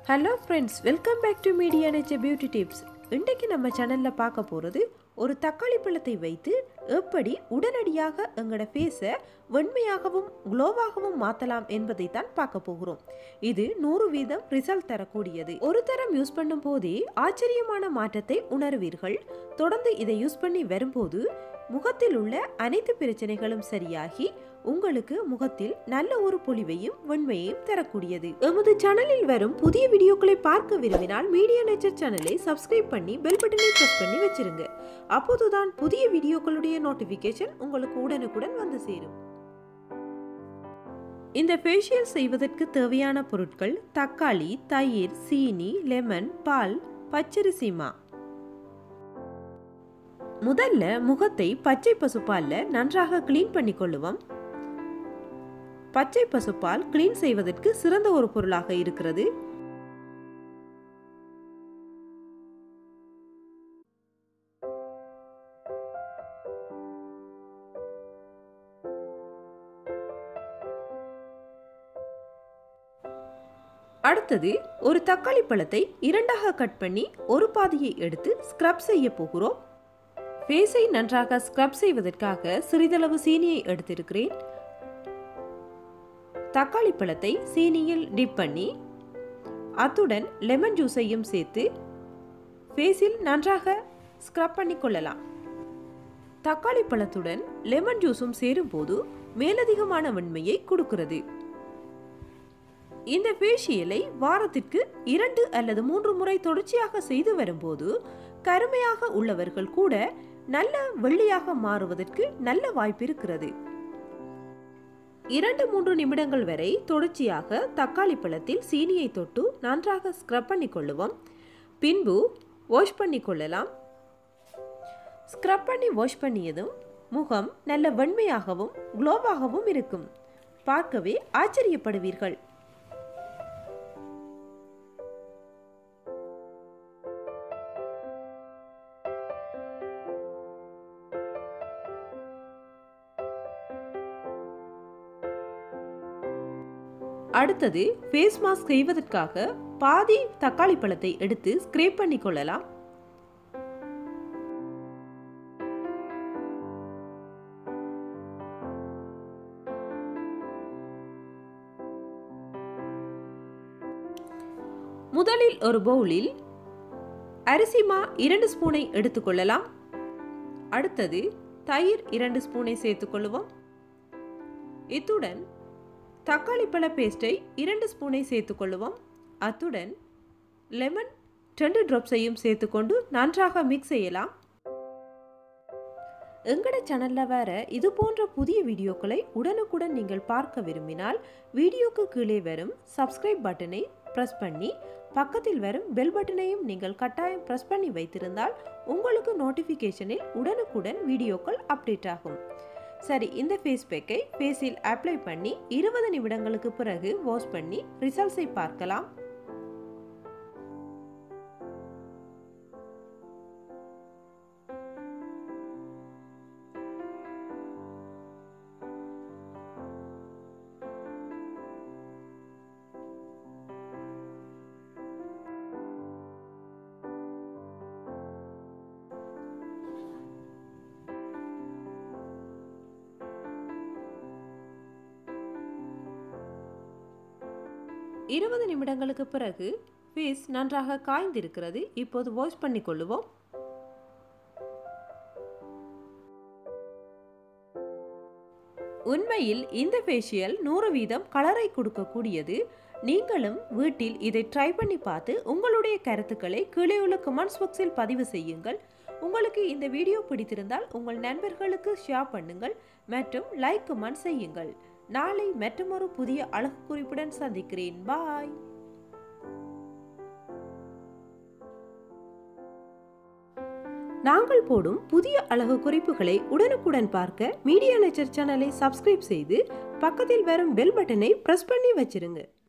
hello friends welcome back to Media Nature beauty tips இன்றைக்கு நம்ம சேனலில் பார்க்க போகிறது ஒரு தக்காளி பழத்தை வைத்து எப்படி உடனடியாக எங்களோட ஃபேஸை வெண்மையாகவும் க்ளோவாகவும் மாற்றலாம் என்பதை தான் பார்க்க போகிறோம் இது நூறு வீதம் ரிசல்ட் தரக்கூடியது ஒரு தரம் யூஸ் பண்ணும் போதே ஆச்சரியமான மாற்றத்தை உணர்வீர்கள் தொடர்ந்து இதை யூஸ் பண்ணி வரும்போது முகத்தில் உள்ள அனைத்து பிரச்சனைகளும் சரியாகி உங்களுக்கு முகத்தில் நல்ல ஒரு பொலிவையும் வெண்மையையும் தரக்கூடியது எமது சேனலில் வரும் புதிய வீடியோக்களை பார்க்க விரும்பினால் மீடியா நேச்சர் சேனலை சப்ஸ்கிரைப் பண்ணி பெல் பட்டனை பிரஸ் பண்ணி வச்சிருங்க அப்போதுதான் புதிய வீடியோக்களுடைய நோட்டிபிகேஷன் உங்களுக்கு உடனுக்குடன் வந்து சேரும் இந்த ஃபேஷியல் செய்வதற்கு தேவையான பொருட்கள் தக்காளி தயிர் சீனி லெமன் பால் பச்சரிசிமா முதல்ல முகத்தை பச்சை பசுப்பால்ல நன்றாக கிளீன் பண்ணி கொள்ளுவோம் பச்சை பசுப்பால் கிளீன் செய்வதற்கு சிறந்த ஒரு பொருளாக இருக்கிறது அடுத்தது ஒரு தக்காளி பழத்தை இரண்டாக கட் பண்ணி ஒரு பாதியை எடுத்து ஸ்க்ரப் செய்ய போகிறோம் ஃபேஸை நன்றாக ஸ்க்ரப் செய்வதற்காக சிறிதளவு சீனியை எடுத்திருக்கிறேன் தக்காளி பழத்தை சீனியில் டிப் பண்ணி அத்துடன் லெமன் ஜூஸையும் சேர்த்து ஃபேஸில் நன்றாக ஸ்க்ரப் பண்ணி கொள்ளலாம் தக்காளி பழத்துடன் லெமன் ஜூஸும் சேரும்போது மேலதிகமான வெண்மையை கொடுக்கிறது இந்த ஃபேஷியலை வாரத்திற்கு இரண்டு அல்லது மூன்று முறை தொடர்ச்சியாக செய்து வரும்போது கருமையாக உள்ளவர்கள் கூட நல்ல வெள்ளையாக மாறுவதற்கு நல்ல வாய்ப்பு இருக்கிறது இரண்டு மூன்று நிமிடங்கள் வரை தொடர்ச்சியாக தக்காளி பழத்தில் சீனியை தொட்டு நன்றாக ஸ்க்ரப் பண்ணி கொள்ளுவோம் பின்பு வாஷ் பண்ணி கொள்ளலாம் ஸ்க்ரப் பண்ணி வாஷ் பண்ணியதும் முகம் நல்ல வெண்மையாகவும் க்ளோவாகவும் இருக்கும் பார்க்கவே ஆச்சரியப்படுவீர்கள் அடுத்தது ஃபேஸ் மாஸ்க் செய்வதற்காக பாதி தக்காளி பழத்தை எடுத்து ஸ்க்ரேப் பண்ணி கொள்ளலாம் முதலில் ஒரு பவுலில் அரிசிமா இரண்டு ஸ்பூனை எடுத்துக்கொள்ளலாம் அடுத்தது தயிர் இரண்டு ஸ்பூனை சேர்த்துக்கொள்ளுவோம் இத்துடன் தக்காளி பழ பேஸ்ட்டை இரண்டு ஸ்பூனை சேர்த்துக்கொள்ளுவோம் அத்துடன் லெமன் ரெண்டு ட்ராப்ஸையும் சேர்த்துக்கொண்டு நன்றாக மிக்ஸ் செய்யலாம் எங்கட சேனலில் வேற இது போன்ற புதிய வீடியோக்களை உடனுக்குடன் நீங்கள் பார்க்க விரும்பினால் வீடியோக்கு கீழே வரும் சப்ஸ்கிரைப் பட்டனை ப்ரெஸ் பண்ணி பக்கத்தில் வரும் பெல் பட்டனையும் நீங்கள் கட்டாயம் ப்ரெஸ் பண்ணி வைத்திருந்தால் உங்களுக்கு நோட்டிஃபிகேஷனில் உடனுக்குடன் வீடியோக்கள் அப்டேட் ஆகும் சரி இந்த ஃபேஸ் பேக்கை ஃபேஸில் அப்ளை பண்ணி இருபது நிமிடங்களுக்கு பிறகு வாஷ் பண்ணி ரிசல்ட்ஸை பார்க்கலாம் இருபது நிமிடங்களுக்கு பிறகு ஃபேஸ் நன்றாக காய்ந்திருக்கிறது இப்போது வாஷ் பண்ணி கொள்ளுவோம் உண்மையில் இந்த ஃபேஷியல் நூறு வீதம் கலரை கொடுக்கக்கூடியது நீங்களும் வீட்டில் இதை ட்ரை பண்ணி பார்த்து உங்களுடைய கருத்துக்களை கீழே உள்ள கமெண்ட்ஸ் பாக்ஸில் பதிவு செய்யுங்கள் உங்களுக்கு இந்த வீடியோ பிடித்திருந்தால் உங்கள் நண்பர்களுக்கு ஷேர் பண்ணுங்கள் மற்றும் லைக் கமெண்ட் செய்யுங்கள் நாளை மற்றொரு புதிய அழகு குறிப்புடன் சந்திக்கிறேன் பாய் நாங்கள் போடும் புதிய அழகு குறிப்புகளை உடனுக்குடன் பார்க்க மீடியா நேச்சர் சேனலை சப்ஸ்கிரைப் செய்து பக்கத்தில் வரும் பெல் பட்டனை பிரஸ் பண்ணி வச்சிருங்க